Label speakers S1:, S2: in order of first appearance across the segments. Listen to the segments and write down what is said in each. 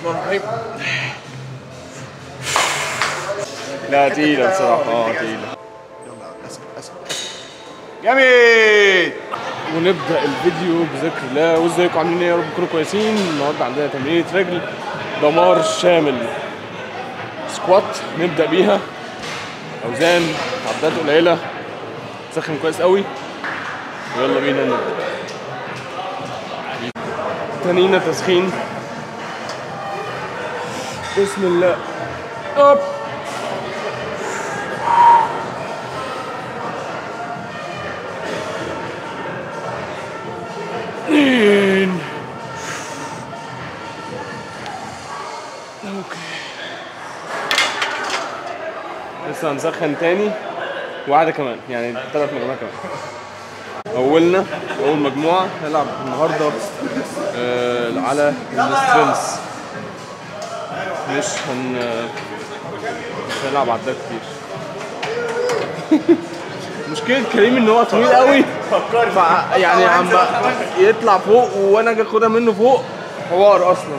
S1: الرحمن الرحيم لا تقيلة بصراحة اه تقيلة
S2: يلا اسف اسف
S1: جميل ونبدا الفيديو بذكر الله وازيكم عاملين ايه يا رب تكونوا كويسين النهارده عندنا تمرينه رجل دمار شامل سكوات نبدا بيها اوزان عدات قليله تسخن كويس قوي ويلا بينا نبدا تانينا تسخين بسم الله اب اثنين اوكي لسه هنسخن تاني واحدة كمان يعني ثلاث مجموعات كمان أولنا أول مجموعة هنلعب النهاردة آه على السترينث مش هن مش هنلعب عدات كتير مشكلة كريم ان هو طويل قوي فع- يعني عم ب- يطلع فوق وانا اجي اخدها منه فوق حوار اصلا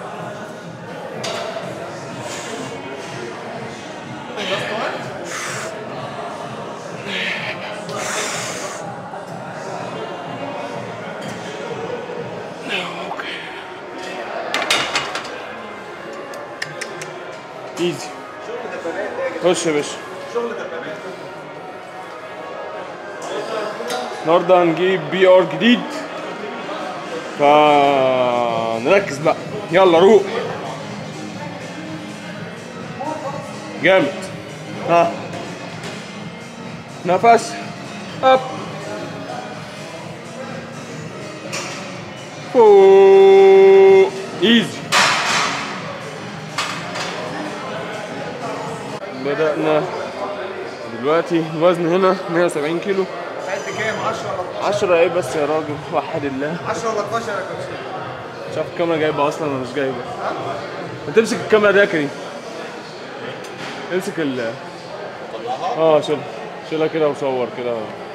S1: ايزي خش يا باشا النهارده هنجيب بي ار جديد فنركز بقى يلا روق جامد ها نفس اب فوق ايزي بدأنا دلوقتي الوزن هنا 170 كيلو
S2: ساعد كام 10 ولا
S1: 10 ايه بس يا راجل وحد الله
S2: 10 ولا 12 يا كوتش
S1: شاف الكاميرا جايبه اصلا ولا مش جايبه ما تمسك الكاميرا دي يا كريم امسك ال اه شيلها شيلها كده وصور كده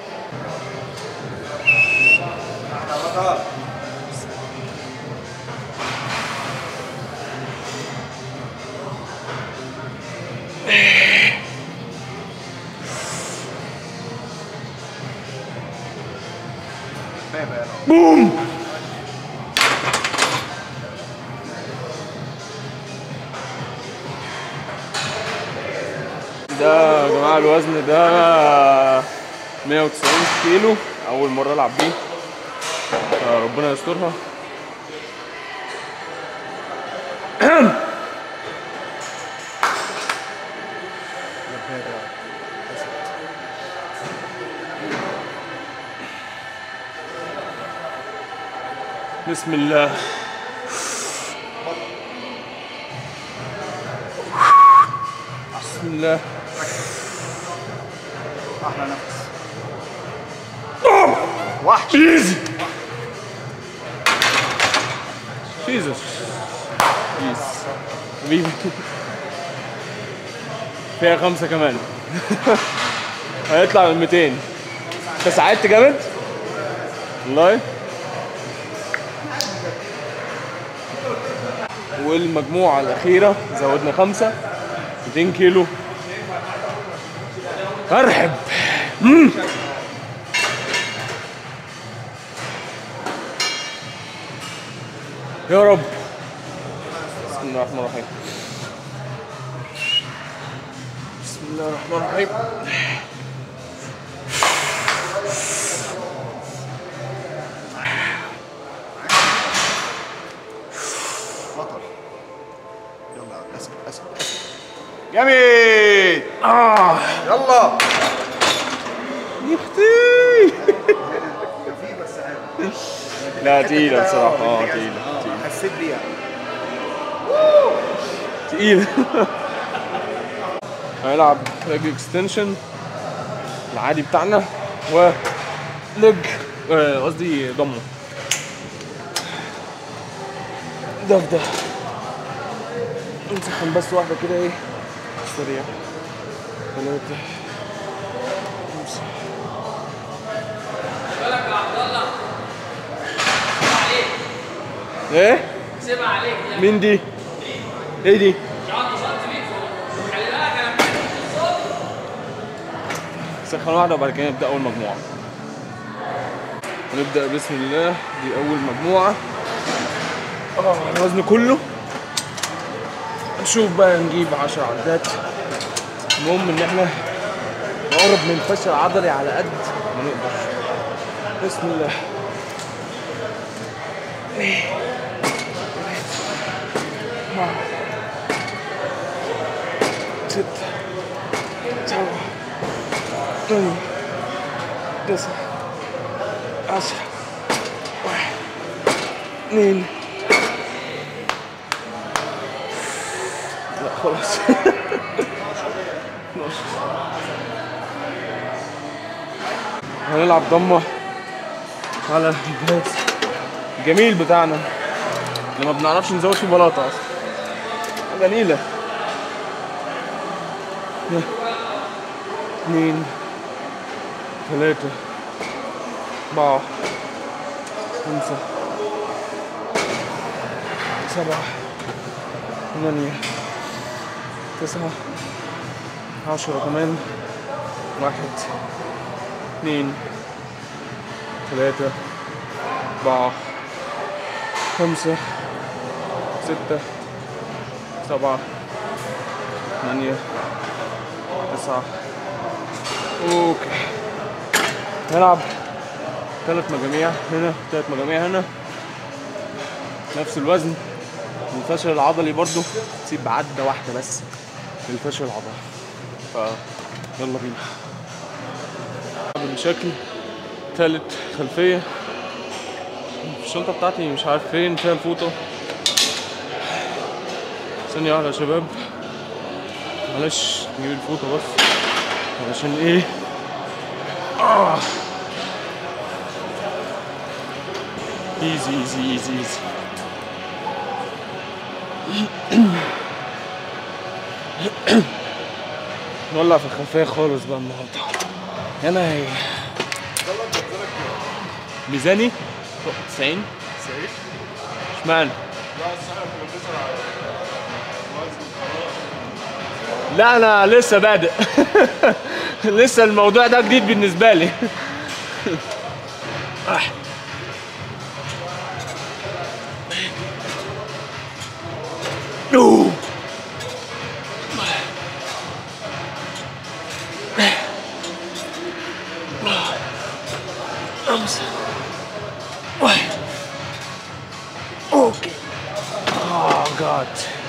S1: بوم ده يا جماعة الوزن ده 190 كيلو أول مرة ألعب بيه آه، ربنا يسترها بسم الله بسم الله
S2: احلى نفس وحش
S1: ايزي جيزس بيس حبيبي فيها خمسة كمان هيطلع من 200 انت ساعدت جامد؟ والله والمجموعة الأخيرة زودنا خمسة 200 كيلو أرحب مم. يا رب بسم الله الرحمن الرحيم بسم الله الرحمن الرحيم
S2: بطل يلا اسف اسف اسف
S1: جميل اه
S2: يلا
S1: يا اختي
S2: في بس عادي
S1: لا تقيلة بصراحة اه تقيلة تقيلة
S2: حسيت بيها
S1: تقيل هنلعب ليج اكستنشن العادي بتاعنا و ليج آه، قصدي ضمه ده في ده نسخن بس واحدة كده ايه سريع ثلاثة خمسة ايه؟
S3: سيبها عليك
S1: مين دي؟ ايه دي؟ سخن واحدة وبعد كده نبدأ أول مجموعة هنبدأ بسم الله دي أول مجموعة اه الوزن كله نشوف بقى نجيب 10 عدات المهم إن احنا نقرب من الفشل العضلي على قد ما نقدر بسم الله ستة سبعة ثمانية تسعة عشرة واحد اثنين لا خلاص 12 هنلعب ضمة على الجهاز الجميل بتاعنا اللي ما بنعرفش نزود فيه بلاطة أصلا حاجة نيلة اثنين ثلاثة أربعة خمسة سبعة ثمانية تسعة عشرة كمان واحد اثنين ثلاثة أربعة خمسة ستة سبعة ثمانية تسعة اوكي نلعب ثلاث مجاميع هنا ثلاث مجاميع هنا نفس الوزن الفشل العضلي برضو تسيب عدة واحدة بس للفشل العضلي ف يلا بينا بالشكل تالت خلفية الشنطة بتاعتي مش عارف فين فيها الفوطة ثانية واحدة يا شباب معلش نجيب الفوطة بس علشان ايه آه. ايزي ايزي ايزي ايزي نولع في الخلفية خالص بقى النهاردة هنا هي ميزاني 90 اشمعنى؟ لا انا لسه بادئ لسه الموضوع ده جديد بالنسبه لي آه. أوه. خمسة واحد اوكي اوه جاد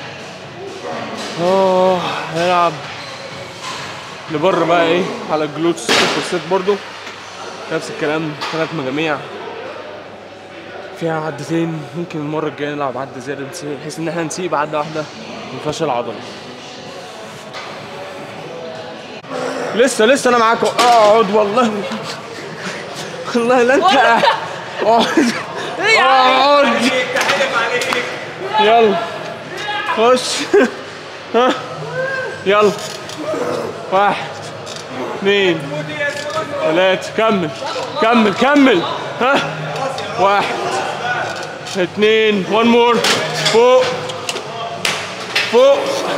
S1: اه هنلعب لبره بقى ايه على الجلوتس والست برضو نفس الكلام ثلاث مجاميع فيها عدتين ممكن المرة الجاية نلعب عدة زيادة نسيب- بحيث ان احنا نسيب عدة واحدة من فشل عضلي لسه لسه انا معاكم اقعد والله والله لا انت قاعد. اقعد اقعد يلا خش ها يلا واحد اثنين ثلاثة كمل كمل كمل ها واحد اثنين one more فوق فوق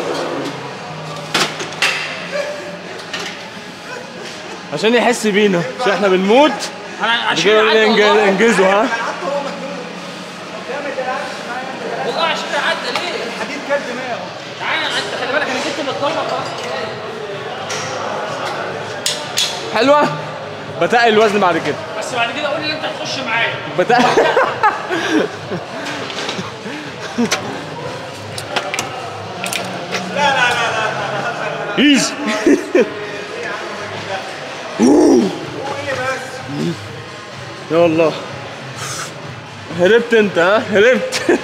S1: عشان يحس بينا عشان احنا بنموت
S3: انا عشان
S1: كده
S3: عدى
S1: ننجز-
S3: والله
S1: انجزوا ها
S3: والله عشان عدى ليه؟
S2: الحديد كل دماغه
S3: تعالى انت خلي بالك انا جبت من الضربه خلاص
S1: حلوة بتقل الوزن بعد كده
S3: بس بعد كده قول لي انت هتخش معايا
S1: بتقل ايزي يا الله هربت انت ها هربت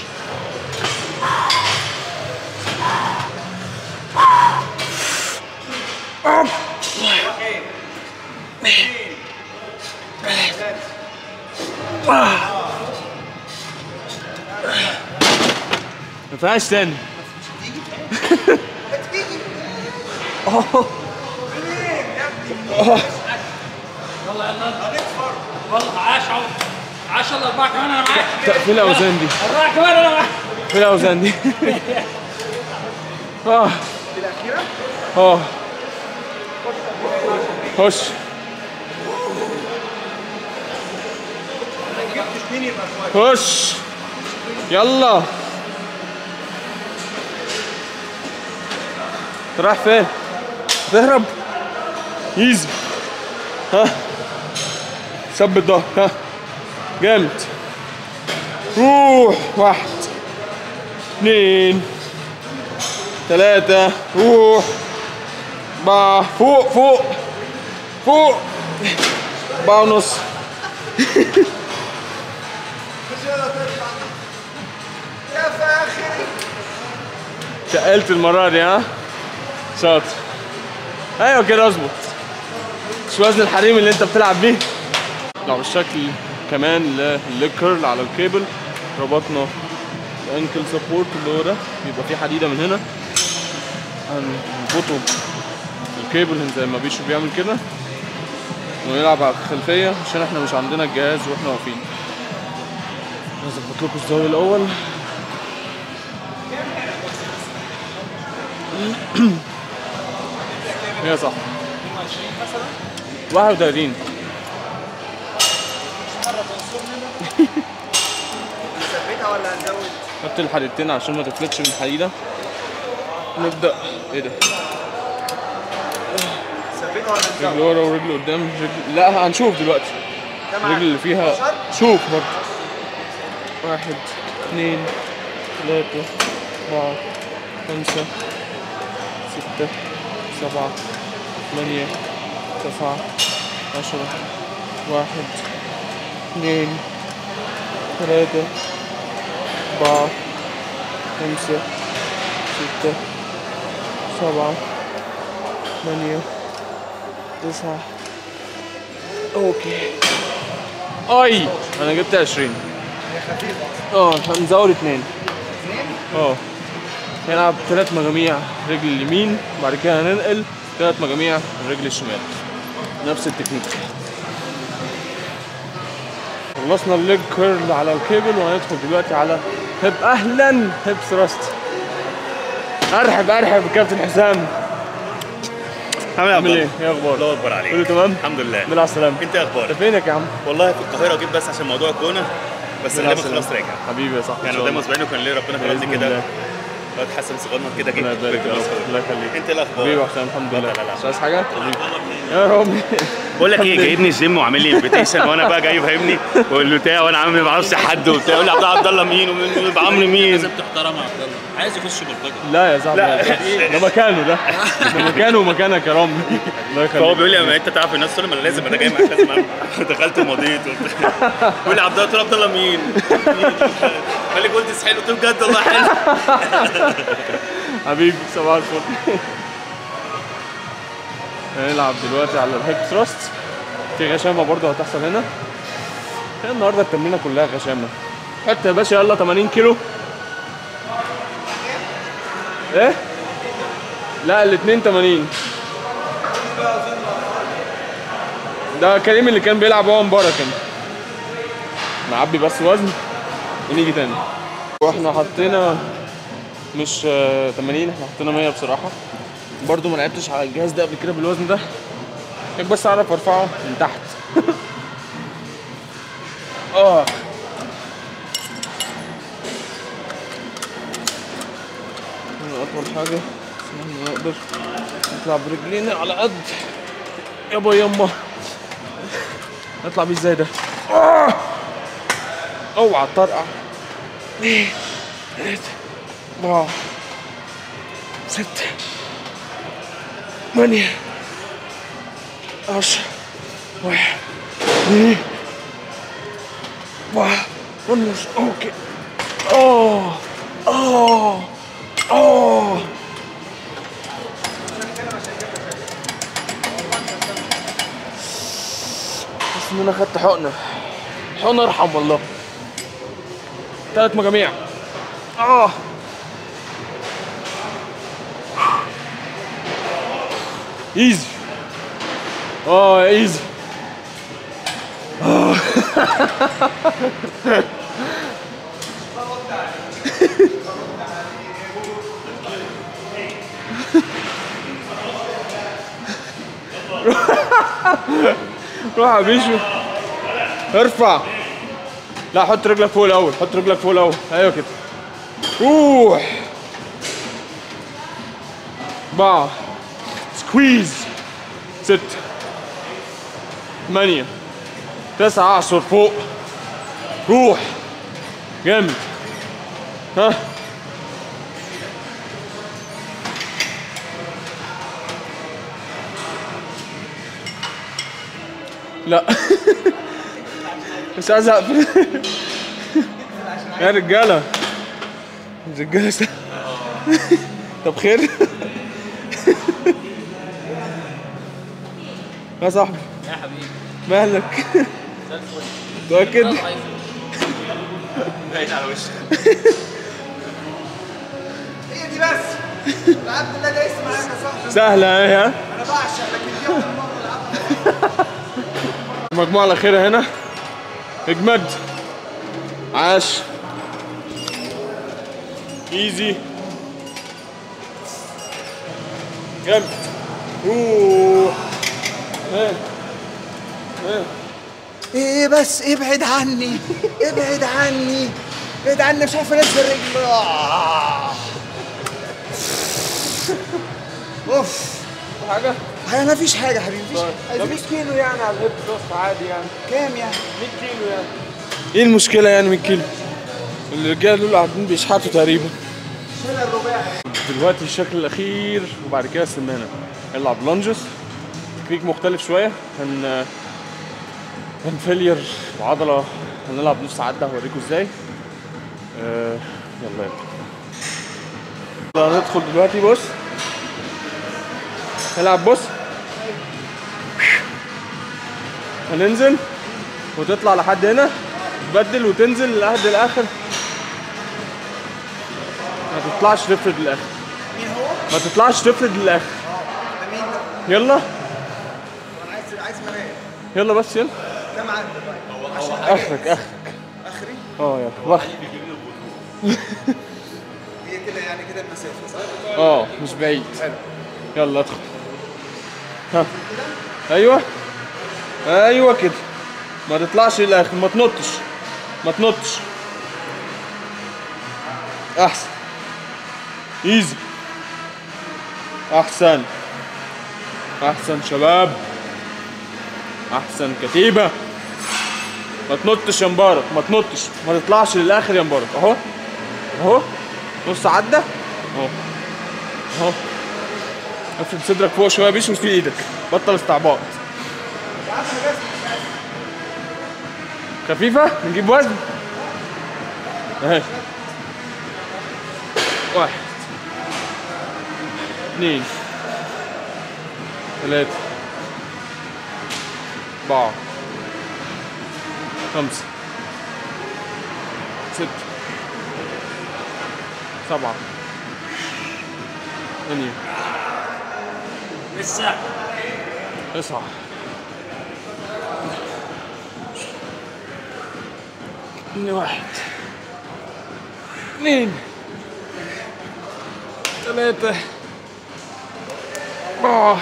S1: ما فيهاش تاني
S3: يلا يلا والله عاش عو عاش الله اربعه كمان انا معاك
S1: فين الاوزان دي
S3: اربعه كمان انا معاك
S1: فين الاوزان دي اه
S2: الاخيره
S1: اه خش
S2: لو جبت اثنين يبقى كويس
S1: خش يلا أنت رايح فين؟ تهرب ايزي ها ثبت ظهر ها جامد روح واحد اثنين ثلاثة روح أربعة فوق فوق فوق أربعة ونص
S2: مش قادر تطلع يا فاخري
S1: تقلت المرة دي ها شاطر ايوه كده اظبط مش وزن الحريم اللي انت بتلعب بيه لو الشكل كمان للليج كيرل على الكيبل ربطنا الانكل سبورت اللي هو ده بيبقى فيه حديده من هنا هنربطه الكيبل زي ما بيشو بيعمل كده ونلعب على الخلفيه عشان احنا مش عندنا الجهاز واحنا واقفين هظبط لكم الزاويه الاول هي صح 31
S2: نثبتها ولا هنزود؟
S1: حط الحديدتين عشان ما تفلتش من الحديده نبدا ايه ده
S2: نثبتها ولا
S1: رجل
S2: نزود؟
S1: ورا ورجل قدام رجل لا هنشوف دلوقتي
S2: كم
S1: الرجل اللي فيها
S2: عشر؟
S1: شوف برضه واحد اثنين ثلاثة أربعة خمسة ستة سبعة ثمانية تسعة عشرة واحد اثنين ثلاثة أربعة خمسة ستة سبعة ثمانية تسعة اوكي اي انا جبت 20 اه هنزود اتنين اه هنلعب ثلاث مجاميع رجل اليمين بعد كده هننقل ثلاث مجاميع الرجل الشمال نفس التكنيك خلصنا الليج كيرل على الكيبل وهندخل دلوقتي على هيب اهلا هيب ثراست ارحب ارحب كابتن حسام
S4: عامل
S1: عامل
S4: ايه؟
S1: ايه؟ ايه اخبارك؟
S4: الله اكبر عليك
S1: كله تمام؟
S4: الحمد لله
S1: بالله على السلامة
S4: انت ايه
S1: انت
S4: اخبارك؟
S1: فينك يا عم؟
S4: والله في القاهره جيت بس عشان موضوع كورونا بس
S1: بالله على
S4: غالبا خلاص
S1: السلامة.
S4: راجع
S1: حبيبي يا صاحبي إن
S4: يعني
S1: شاء
S4: قدام
S1: الله.
S4: اسبوعين وكان ليه ربنا
S1: بإذن
S4: كرمني كده
S1: الله.
S4: الواد حسن صغنن كده جيت
S1: الله يبارك
S4: بقيت
S1: يا رب.
S4: مصر.
S1: الله يخليك
S4: انت ايه الاخبار؟
S1: حبيبي يا حسام الحمد لله
S4: لا، لا، لا.
S1: مش عايز حاجة؟ يا رب
S4: بقول لك ايه جايبني الجيم وعامل لي انفيتيشن وانا بقى جاي فاهمني والبتاع وانا عامل ما اعرفش حد وبتاع يقول لي عبد الله عبد الله مين ومين عمرو مين
S3: لازم تحترم عبد الله عايز يخش بالفجر
S1: لا يا صاحبي
S4: لا.
S1: ده مكانه ده ده مكانه ومكانك يا رامي الله يخليك
S4: فهو بيقول لي ما انت تعرف الناس تقول لي ما انا لازم انا جاي معاك لازم أعمل. دخلت ومضيت وبتاع بيقول لي عبد الله قلت له عبد الله مين؟ مين؟ قال لي قلت حلو قلت له بجد والله حلو
S1: حبيبي صباح الفل هنلعب دلوقتي على الهيب ثراست في غشامة برضه هتحصل هنا هي النهارده التمرينة كلها غشامة حط يا باشا يلا 80 كيلو ايه؟ لا الاتنين 80 ده كريم اللي كان بيلعب هو مبارك كان نعبي بس وزن ونيجي تاني واحنا حطينا مش آه، 80 احنا حطينا 100 بصراحة برضو ما لعبتش على الجهاز ده قبل كده بالوزن ده هيك بس اعرف ارفعه من تحت اه هنا اطول حاجة عشان نقدر نطلع برجلينا على قد يابا يما نطلع بيه ازاي ده آه! اوعى طرقع اثنين ثلاثة أربعة ستة ثمانية عشرة واحد اثنين أربعة ونص أوكي أوه أوه أوه بس إن أنا خدت حقنة حقنة أرحم والله ثلاث مجاميع آه ايزي اه ايزي آه. روح يا بيشو ارفع لا حط رجلك فوق الاول حط رجلك فوق الاول ايوه كده روح أربعة سكويز ستة ثمانية تسعة اعصر فوق روح جامد ها لا مش عايز اقفل يا رجاله رجاله س- طب خير يا صاحبي
S3: يا حبيبي
S1: مالك
S3: زي الفل
S1: متأكد
S4: باين على وشك
S2: هي دي بس العبد الله دايس معاك يا صاحبي
S1: سهلة اهي ها
S2: انا بعشق لكن دي اول مره العبها
S1: المجموعة الأخيرة هنا اجمد عاش ايزي جامد اوه ها ها
S2: ايه بس ابعد عني ابعد عني ابعد عني مش عارف انزل رجلي آه. اوف
S1: حاجة
S2: انا ما فيش حاجه حبيبي مفيش
S1: ده 100 كيلو يعني على الهيب ثروست عادي يعني
S2: كام يعني
S1: 100 كيلو يعني ايه المشكلة يعني 100 كيلو؟ الرجالة دول قاعدين بيشحتوا تقريبا
S2: شيل الرباعي
S1: دلوقتي الشكل الأخير وبعد كده السمانة نلعب لانجز تكنيك مختلف شوية هن هنفيلير وعضلة هنلعب نص عدة هوريكم ازاي آه يلا يلا هندخل دلوقتي بص نلعب بص هننزل وتطلع لحد هنا تبدل وتنزل لحد الاخر ما تطلعش تفرد للاخر
S2: مين هو؟
S1: ما تطلعش تفرد للاخر
S2: ده مين ده؟
S1: يلا
S2: انا عايز عايز منايا
S1: يلا بس يلا
S2: كام عدى طيب؟ عشان
S1: اخرك اخرك
S2: اخري
S1: اه يلا واخد
S2: هي كده يعني كده المسافه صح؟
S1: اه مش بعيد يلا ادخل ها ايوه ايوه كده ما تطلعش للاخر ما تنطش ما تنطش احسن ايزي احسن احسن شباب احسن كتيبه ما تنطش يا مبارك ما تنطش ما تطلعش للاخر يا مبارك اهو اهو نص عدى اهو اهو افرد صدرك فوق شويه بيش مش في ايدك بطل استعباط خفيفه نجيب وزن اهي واحد اثنين ثلاثة أربعة خمسة ستة سبعة ثمانية
S3: لسه
S1: تسعة اثنين واحد اثنين ثلاثة أربعة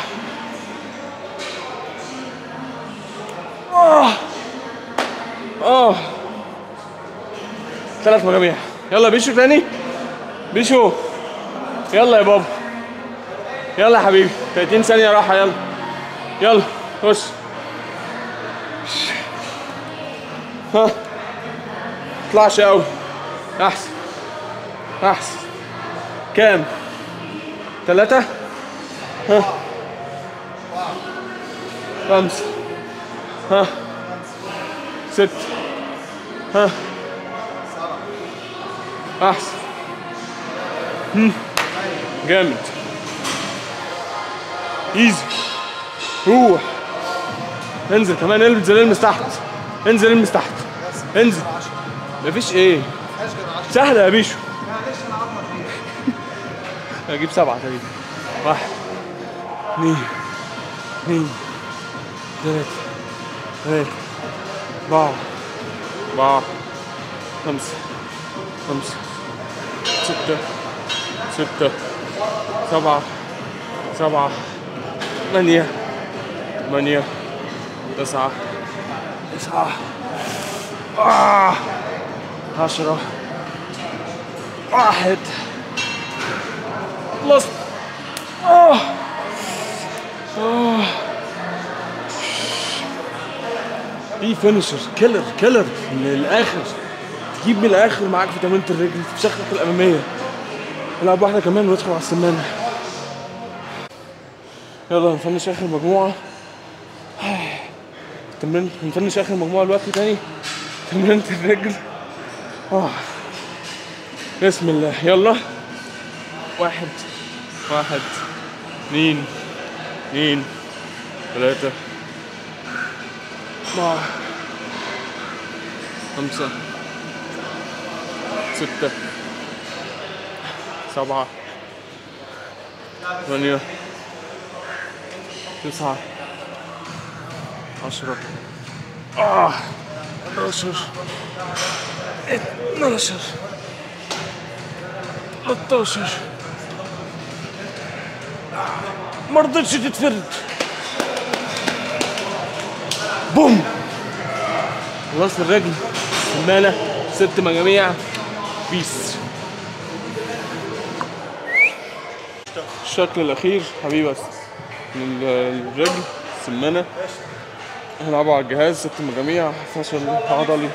S1: آه آه ثلاث مجاميع يلا بيشو تاني بيشو يلا يا بابا يلا يا حبيبي 30 ثانية راحة يلا يلا خش ها طلعش قوي احسن احسن كام ثلاثة ها خمسة ها ست ها احسن هم. جامد ايزي روح انزل كمان انزل المس تحت انزل المس تحت انزل مفيش ايه سهلة يا بيشو
S2: معلش انا عظمه فيها
S1: اجيب سبعة تقريبا واحد اثنين اثنين ثلاثة ثلاثة أربعة أربعة خمسة خمسة ستة ستة سبعة سبعة ثمانية ثمانية تسعة تسعة آه عشرة واحد خلصت آه آه في فينشر كيلر كيلر من الاخر تجيب من الاخر معاك في تمرينة الرجل في شكلك الاماميه العب واحده كمان وادخل على السمانه يلا هنفنش اخر مجموعه تمرين هنفنش اخر مجموعه دلوقتي تاني تمرينة الرجل آه. بسم الله يلا واحد واحد اثنين اثنين ثلاثة أربعة خمسة ستة سبعة ثمانية تسعة عشرة آه 11 12 13 مرضتش تتفرد بوم راس الرجل سمانة ست مجاميع بيس الشكل الأخير حبيبي بس من ال- الرجل سمانة هنلعبه على الجهاز ست مجاميع فشل عضلي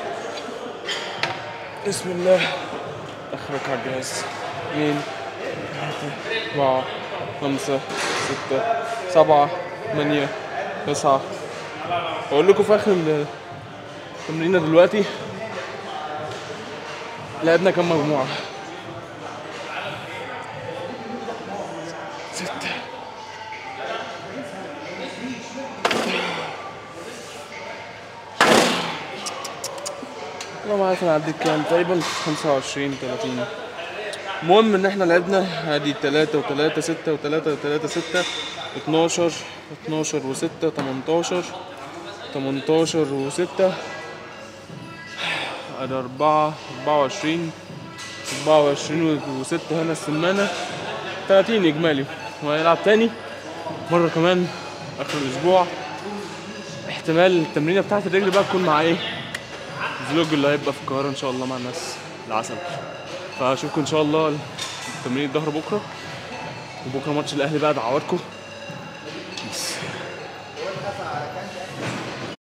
S1: بسم الله اخرك على الجهاز اثنين ثلاثة أربعة خمسة ستة سبعة ثمانية تسعة أقول لكم في آخر التمرينة دلوقتي لعبنا كام مجموعة ستة انا ما عارف انا عديت كام تقريبا 25 30 المهم ان احنا لعبنا ادي 3 و3 6 و3 و3 6 12 12 و6 18 18 و6 ادي 4 24 24 و6 هنا السمانة 30 اجمالي وهيلعب تاني مرة كمان اخر الاسبوع احتمال التمرينة بتاعت الرجل بقى تكون مع ايه الفلوج اللي هيبقى في القاهرة إن شاء الله مع الناس العسل فأشوفكم إن شاء الله تمرين الظهر بكرة وبكرة ماتش الأهلي بقى دعواتكم